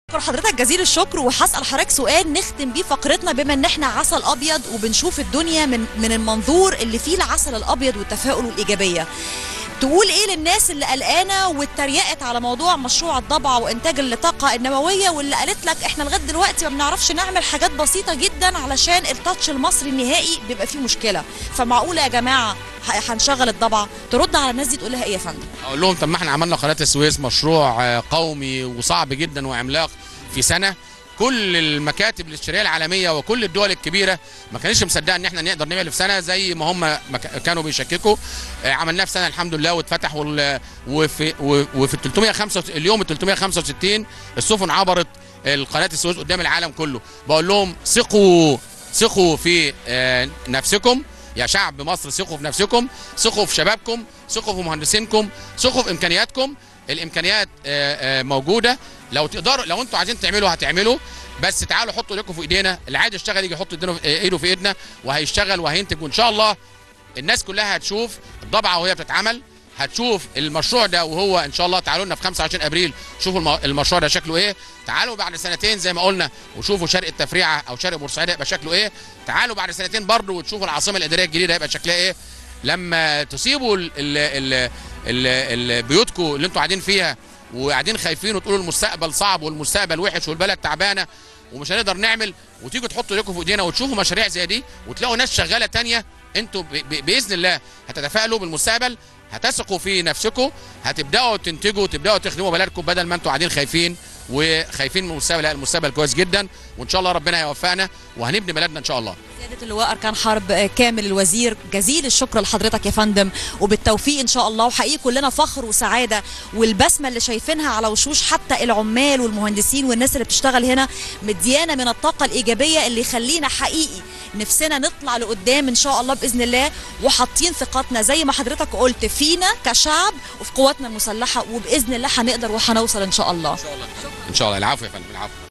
بشكر حضرتك جزيل الشكر وهسال حضرتك سؤال نختم بيه فقرتنا بما ان احنا عسل ابيض وبنشوف الدنيا من من المنظور اللي فيه العسل الابيض والتفاؤل والايجابيه تقول ايه للناس اللي قلقانه واتريقت على موضوع مشروع الضبعه وانتاج الطاقه النوويه واللي قالت لك احنا لغايه دلوقتي ما بنعرفش نعمل حاجات بسيطه جدا علشان التاتش المصري النهائي بيبقى فيه مشكله فمعقوله يا جماعه ه- هنشغل الضبعه ترد على الناس دي تقول لها ايه يا فندم اقول لهم طب ما احنا عملنا قناه السويس مشروع آه، قومي وصعب جدا وعملاق في سنه كل المكاتب الاستشاريه العالميه وكل الدول الكبيره ما كانتش مصدقه ان احنا نقدر نعمل في سنه زي ما هم ما ك- كانوا بيشككوا آه، عملناه في سنه الحمد لله واتفتح وال- وفي و- وفي ال 365 اليوم ال 365 السفن عبرت القناه السويس قدام العالم كله بقول لهم ثقوا ثقوا في آه، نفسكم يا شعب مصر ثقوا في نفسكم ثقوا في شبابكم ثقوا في مهندسينكم ثقوا في امكانياتكم الامكانيات آه، آه، موجوده لو تقدروا لو انتوا عايزين تعملوا هتعملوا بس تعالوا حطوا ايديكم في ايدينا اللي عايز يشتغل يجي يحط ايدينه في- ايده في ايدنا وهيشتغل وهينتج وان شاء الله الناس كلها هتشوف الضبعه وهي بتتعمل هتشوف المشروع ده وهو ان شاء الله تعالوا لنا في 25 ابريل شوفوا الم- المشروع ده شكله ايه تعالوا بعد سنتين زي ما قلنا وشوفوا شرق التفريعه او شرق بورسعيد هيبقى شكله ايه تعالوا بعد سنتين برضه وتشوفوا العاصمه الاداريه الجديده هيبقى شكلها ايه لما تسيبوا ال ال ال ال ال بيوتكم اللي انتوا قاعدين فيها وقاعدين خايفين وتقولوا المستقبل صعب والمستقبل وحش والبلد تعبانه ومش هنقدر نعمل وتيجوا تحطوا ايديكم في ايدينا وتشوفوا مشاريع زي دي وتلاقوا ناس شغاله تانية انتوا ب- ب- باذن الله هتتفائلوا بالمستقبل هتثقوا في نفسكم هتبداوا تنتجوا وتبداوا تخدموا بلدكم بدل ما انتوا قاعدين خايفين وخايفين من المستقبل لا المستقبل كويس جدا وان شاء الله ربنا يوفقنا وهنبني بلدنا ان شاء الله سيادة اللواء أركان حرب آه، كامل الوزير جزيل الشكر لحضرتك يا فندم وبالتوفيق إن شاء الله وحقيقي كلنا فخر وسعادة والبسمة اللي شايفينها على وشوش حتى العمال والمهندسين والناس اللي بتشتغل هنا مديانة من الطاقة الإيجابية اللي يخلينا حقيقي نفسنا نطلع لقدام إن شاء الله بإذن الله وحاطين ثقتنا زي ما حضرتك قلت فينا كشعب وفي قواتنا المسلحة وبإذن الله هنقدر وهنوصل إن شاء الله ان شاء الله العفو يا فندم العفو